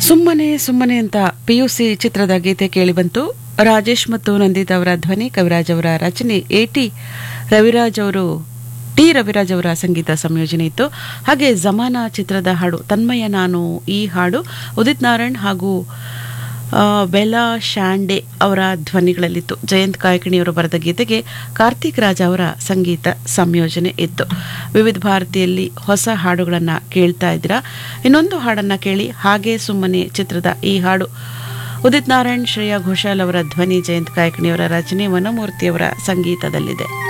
ಸುಮ್ಮನೆ ಸುಮ್ಮನೆ ಅಂತ ಪಿಯುಸಿ ಚಿತ್ರದ ಗೀತೆ ಕೇಳಿಬಂತು ರಾಜೇಶ್ ಮತ್ತು ನಂದಿತ್ ಅವರ ಧ್ವನಿ ಕವಿರಾಜ್ ಅವರ ರಚನೆ ಎಟಿ ರವಿರಾಜ್ ಅವರು ಟಿ ರವಿರಾಜ್ ಅವರ ಸಂಗೀತ ಸಂಯೋಜನೆ ಇತ್ತು ಹಾಗೆ ಜಮಾನಾ ಚಿತ್ರದ ಹಾಡು ತನ್ಮಯ ನಾನು ಈ ಹಾಡು ಉದಿತ್ ನಾರಾಯಣ್ ಹಾಗೂ ಆ, ಬೆಲಾ ಶಾಂಡೆ ಅವರ ಧ್ವನಿಗಳಲ್ಲಿತ್ತು ಜಯಂತ್ ಕಾಯಕಿಣಿಯವರು ಬರೆದ ಗೀತೆಗೆ ಕಾರ್ತಿಕ್ ರಾಜ್ ಅವರ ಸಂಗೀತ ಸಂಯೋಜನೆ ಇತ್ತು ವಿವಿಧ ಭಾರತಿಯಲ್ಲಿ ಹೊಸ ಹಾಡುಗಳನ್ನು ಕೇಳ್ತಾ ಇದ್ದೀರಾ ಇನ್ನೊಂದು ಹಾಡನ್ನು ಕೇಳಿ ಹಾಗೆ ಸುಮ್ಮನೆ ಚಿತ್ರದ ಈ ಹಾಡು ಉದಿತ್ ನಾರಾಯಣ್ ಶ್ರೇಯಾ ಘೋಷಾಲ್ ಅವರ ಧ್ವನಿ ಜಯಂತ್ ಕಾಯಕಿಣಿಯವರ ರಚನೆ ವನಮೂರ್ತಿಯವರ ಸಂಗೀತದಲ್ಲಿದೆ